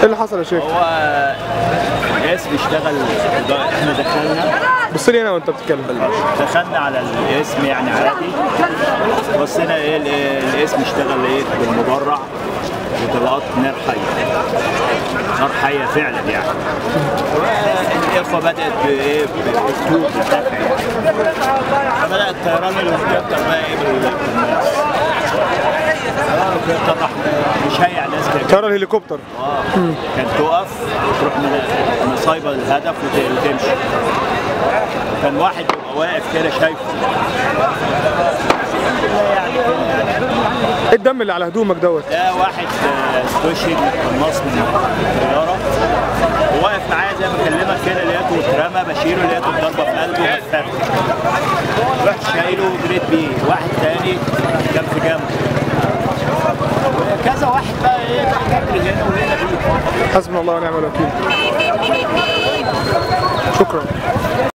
اللي حصل يا شيخ هو الاسم اشتغل احنا دخلنا بص لي هنا وانت بتتكلم دخلنا على الاسم يعني عادي بصينا ايه ال- الاسم اشتغل ايه بالمدرع وطلقات نار حيه نار حيه فعلا يعني الاخوه بدات بايه باسلوب الدفع يعني بدا الطيران الهليكوبتر بقى ايه بالناس الطيران الهليكوبتر راح مشيع ناس كده طيارة الهليكوبتر اه كانت تقف وتروح من- مصايبه الهدف وت- وتمشي كان واحد بيبقى واقف كده شايفه يعني كده. ايه الدم اللي على هدومك دوت ده واحد آه، استشهد قناص من الطياره وواقف معايا زي ما بكلمك كده لقيته اترمى بشيله لقيته ضربه في قلبه هفت رحت شايله وجريت بيه واحد تاني كان في جنبه كذا واحد بقى ايه جري هنا وهنا بيه حسبنا الله ونعم الوكيل شكرا